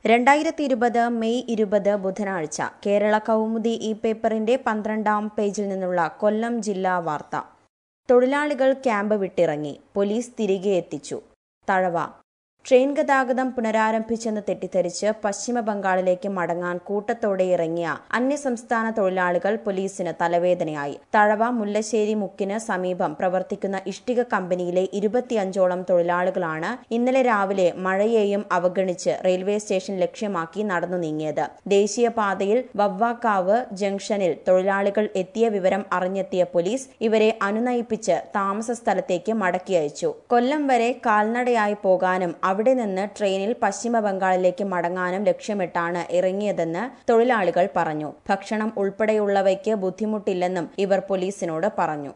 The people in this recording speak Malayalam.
രണ്ടായിരത്തി ഇരുപത് മെയ് ഇരുപത് ബുധനാഴ്ച കേരള കൗമുദി ഈ പേപ്പറിന്റെ പന്ത്രണ്ടാം പേജിൽ നിന്നുള്ള കൊല്ലം ജില്ലാ വാർത്ത തൊഴിലാളികൾ ക്യാമ്പ് വിട്ടിറങ്ങി പോലീസ് തിരികെ എത്തിച്ചു തഴവ ട്രെയിൻ ഗതാഗതം പുനരാരംഭിച്ചെന്ന് തെറ്റിദ്ധരിച്ച് പശ്ചിമ ബംഗാളിലേക്ക് മടങ്ങാൻ കൂട്ടത്തോടെ ഇറങ്ങിയ അന്യസംസ്ഥാന തൊഴിലാളികൾ പോലീസിന് തലവേദനയായി തഴവ മുല്ലശ്ശേരി മുക്കിന് സമീപം പ്രവർത്തിക്കുന്ന ഇഷ്ടിക കമ്പനിയിലെ ഇരുപത്തിയഞ്ചോളം തൊഴിലാളികളാണ് ഇന്നലെ രാവിലെ മഴയെയും അവഗണിച്ച് റെയിൽവേ സ്റ്റേഷൻ ലക്ഷ്യമാക്കി നടന്നു നീങ്ങിയത് ദേശീയപാതയിൽ വവ്വാക്കാവ് ജംഗ്ഷനിൽ തൊഴിലാളികൾ എത്തിയ വിവരം അറിഞ്ഞെത്തിയ പോലീസ് ഇവരെ അനുനയിപ്പിച്ച് താമസ സ്ഥലത്തേക്ക് മടക്കി അയച്ചു കൊല്ലം വരെ കാൽനടയായി പോകാനും അവിടെ നിന്ന് ട്രെയിനിൽ പശ്ചിമ ബംഗാളിലേക്ക് മടങ്ങാനും ലക്ഷ്യമിട്ടാണ് ഇറങ്ങിയതെന്ന് തൊഴിലാളികൾ പറഞ്ഞു ഭക്ഷണം ഉൾപ്പെടെയുള്ളവയ്ക്ക് ബുദ്ധിമുട്ടില്ലെന്നും ഇവർ പോലീസിനോട് പറഞ്ഞു